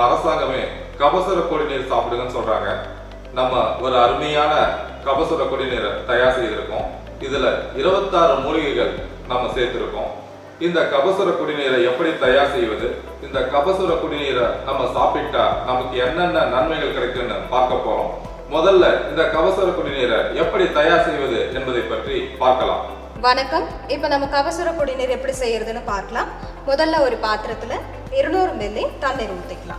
அரசாங்கமே கபசுர குடிநீர் சாப்பிடுங்கன்னு சொல்றாங்க நம்ம ஒரு அருமையான கபசுர குடிநீரை தயார் செய்திருக்கோம் இதுல இருபத்தாறு மூலிகைகள் நம்ம சேர்த்திருக்கோம் இந்த கபசுர குடிநீரை எப்படி தயார் செய்வது இந்த கபசுர குடிநீரை நம்ம சாப்பிட்டா நமக்கு என்னென்ன நன்மைகள் கிடைக்கும்னு பார்க்க போறோம் முதல்ல இந்த கபசுர குடிநீரை எப்படி தயார் செய்வது என்பதை பற்றி பார்க்கலாம் வணக்கம் இப்போ நம்ம கபசுர குடிநீர் எப்படி செய்யறதுன்னு பார்க்கலாம் முதல்ல ஒரு பாத்திரத்துல இருநூறு மில்லி தண்ணீர் ஊற்றிக்கலாம்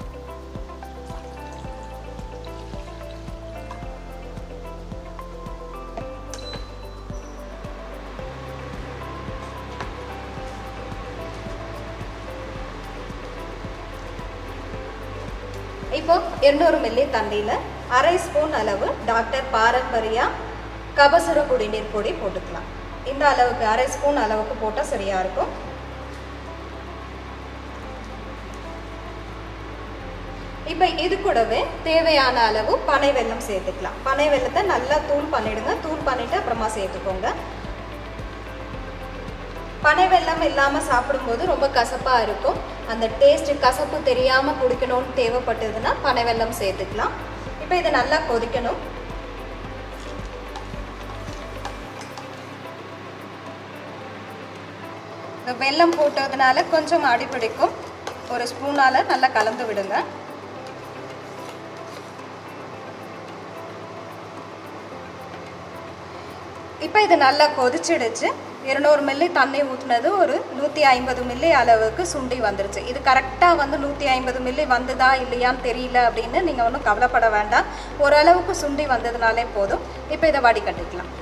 இப்போ இருநூறு மில்லி தண்ணியில் அரை ஸ்பூன் அளவு டாக்டர் பாரம்பரியா கபசுர குடிநீர் பொடி போட்டுக்கலாம் இந்த அளவுக்கு அரை ஸ்பூன் அளவுக்கு போட்டால் சரியா இருக்கும் இப்போ இது கூடவே தேவையான அளவு பனை வெல்லம் சேர்த்துக்கலாம் பனை வெல்லத்தை நல்லா தூள் பண்ணிடுங்க தூள் பண்ணிட்டு அப்புறமா சேர்த்துக்கோங்க பனை வெல்லம் இல்லாமல் சாப்பிடும்போது ரொம்ப கசப்பாக இருக்கும் அந்த டேஸ்ட் கசப்பு தெரியாமல் குடிக்கணும்னு தேவைப்பட்டதுன்னா பனை வெல்லம் சேர்த்துக்கலாம் இப்போ இதை நல்லா கொதிக்கணும் இந்த வெல்லம் போட்டதுனால கொஞ்சம் அடி பிடிக்கும் ஒரு ஸ்பூனால் நல்லா கலந்து விடுங்க இப்போ இது நல்லா கொதிச்சிடுச்சு இருநூறு மில்லி தண்ணி ஊற்றினது ஒரு நூற்றி ஐம்பது மில்லி அளவுக்கு சுண்டி வந்துருச்சு இது கரெக்டாக வந்து நூற்றி ஐம்பது மில்லி வந்ததா இல்லையான்னு தெரியல அப்படின்னு நீங்கள் ஒன்றும் கவலைப்பட வேண்டாம் ஓரளவுக்கு சுண்டி வந்ததுனாலே போதும் இப்போ இதை வடிகட்டிக்கலாம்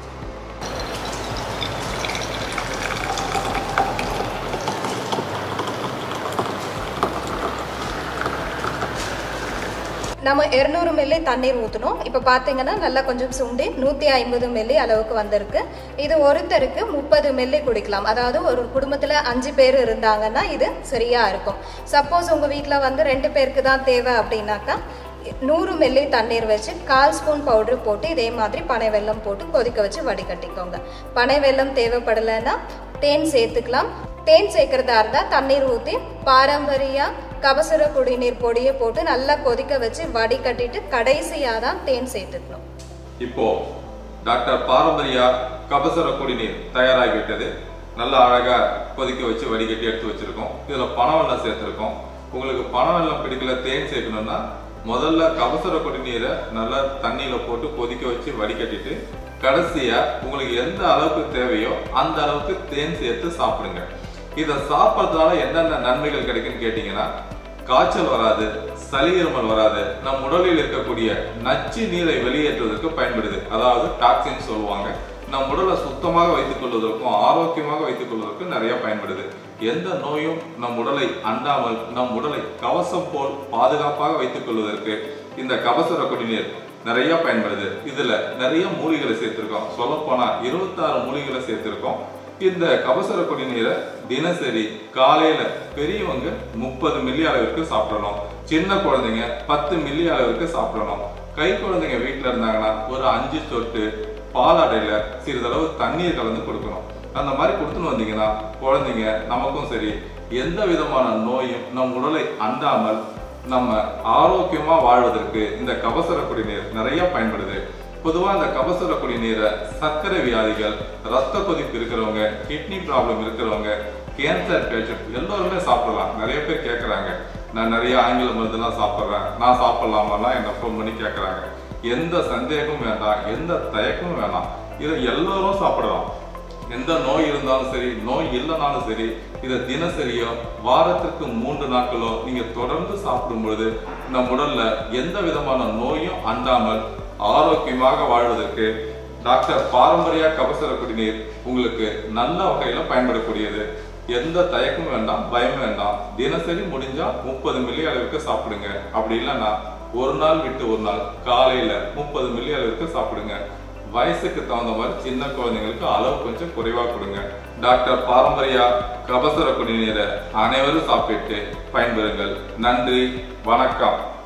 நம்ம இருநூறு மில்லி தண்ணீர் ஊற்றணும் இப்போ பார்த்தீங்கன்னா நல்லா கொஞ்சம் சுண்டி நூற்றி ஐம்பது மில்லி அளவுக்கு வந்திருக்கு இது ஒருத்தருக்கு முப்பது மில்லி குடிக்கலாம் அதாவது ஒரு குடும்பத்தில் அஞ்சு பேர் இருந்தாங்கன்னா இது சரியாக இருக்கும் சப்போஸ் உங்கள் வீட்டில் வந்து ரெண்டு பேருக்கு தான் தேவை அப்படின்னாக்கா நூறு மில்லி தண்ணீர் வச்சு கால் ஸ்பூன் பவுடர் போட்டு இதே மாதிரி பனை வெல்லம் போட்டு கொதிக்க வச்சு வடிகட்டிக்கோங்க பனை வெல்லம் தேவைப்படலைன்னா தேன் சேர்த்துக்கலாம் தேன் சேர்க்கறதா இருந்தால் தண்ணீர் ஊற்றி பாரம்பரியா கபசுர குடிநீர் பொடியை போட்டு நல்லா கொதிக்க வச்சு வடிகட்டிட்டு கடைசியாக தான் தேன் சேர்த்துக்கணும் இப்போ டாக்டர் பாரம்பரியா கபசுர குடிநீர் தயாராகிவிட்டது நல்லா அழகா கொதிக்க வச்சு வடிகட்டி எடுத்து வச்சிருக்கோம் இதுல பனவெல்லம் சேர்த்திருக்கோம் உங்களுக்கு பனவெல்லம் பிடிக்கல தேன் சேர்க்கணும்னா முதல்ல கபசுர குடிநீரை நல்லா தண்ணியில போட்டு கொதிக்க வச்சு வடிகட்டிட்டு கடைசியா உங்களுக்கு எந்த அளவுக்கு தேவையோ அந்த அளவுக்கு தேன் சேர்த்து சாப்பிடுங்க இதை சாப்பிட்றதுனால என்னென்ன நன்மைகள் கிடைக்குன்னு கேட்டீங்கன்னா காய்ச்சல் வராது சளி இருமல் வராது நம் உடலில் இருக்கக்கூடிய நச்சு நீரை வெளியேற்றுவதற்கு பயன்படுது அதாவது டாக்ஸின் சொல்லுவாங்க நம் உடலை சுத்தமாக வைத்துக் கொள்வதற்கும் ஆரோக்கியமாக வைத்துக் கொள்வதற்கும் நிறைய பயன்படுது எந்த நோயும் நம் உடலை அண்டாமல் நம் உடலை கவசம் போல் பாதுகாப்பாக வைத்துக் கொள்வதற்கு இந்த கபசுர குடிநீர் நிறைய பயன்படுது இதுல நிறைய மூலிகளை சேர்த்திருக்கோம் சொல்ல போனா இருபத்தாறு மூலிகளை சேர்த்திருக்கோம் இந்த கபசுர குடிநீரை தினசரி காலையில பெரியவங்க முப்பது மில்லி அளவிற்கு சாப்பிடணும் சின்ன குழந்தைங்க பத்து மில்லி அளவிற்கு சாப்பிடணும் கை குழந்தைங்க வீட்டுல இருந்தாங்கன்னா ஒரு அஞ்சு சொட்டு பாலாடையில சிறிதளவு தண்ணீர் கலந்து கொடுக்கணும் அந்த மாதிரி கொடுத்துன்னு வந்தீங்கன்னா குழந்தைங்க நமக்கும் சரி எந்த விதமான நோயும் நம் உடலை அண்டாமல் நம்ம ஆரோக்கியமா வாழ்வதற்கு இந்த கபசுர குடிநீர் நிறைய பயன்படுது பொதுவா இந்த கபசுர குடிநீரை சர்க்கரை வியாதிகள் ரத்த கொதிப்பு இருக்கிறவங்க கிட்னி ப்ராப்ளம் இருக்கிறவங்க கேன்சர் பேஷண்ட் எல்லோருமே சாப்பிடலாம் நிறைய பேர் கேட்குறாங்க நான் நிறைய ஆங்கில மருந்துலாம் சாப்பிட்றேன் நான் சாப்பிடலாமாலாம் என்னை ஃபோன் பண்ணி கேட்குறாங்க எந்த சந்தேகமும் வேண்டாம் எந்த தயக்கமும் வேண்டாம் இதை எல்லோரும் சாப்பிடலாம் எந்த நோய் இருந்தாலும் சரி நோய் இல்லைனாலும் சரி இதை தினசரியோ வாரத்திற்கு மூன்று நாட்களோ நீங்க தொடர்ந்து சாப்பிடும் பொழுது நம் உடல்ல எந்த விதமான நோயும் அண்டாமல் ஆரோக்கியமாக வாழ்வதற்கு டாக்டர் பாரம்பரியா கபசுர குடிநீர் உங்களுக்கு நல்ல வகையில பயன்படக்கூடியது எந்த தயக்கமும் வேண்டாம் பயம் வேண்டாம் தினசரி முடிஞ்சா முப்பது மில்லி அளவுக்கு சாப்பிடுங்க அப்படி இல்லைன்னா ஒரு நாள் விட்டு ஒரு நாள் காலையில முப்பது மில்லி அளவுக்கு சாப்பிடுங்க வயசுக்கு தகுந்த மாதிரி சின்ன குழந்தைங்களுக்கு அளவு கொஞ்சம் குறைவா கொடுங்க டாக்டர் பாரம்பரியா கபசுர குடிநீரை அனைவரும் சாப்பிட்டு பயன்பெறுங்கள் நன்றி வணக்கம்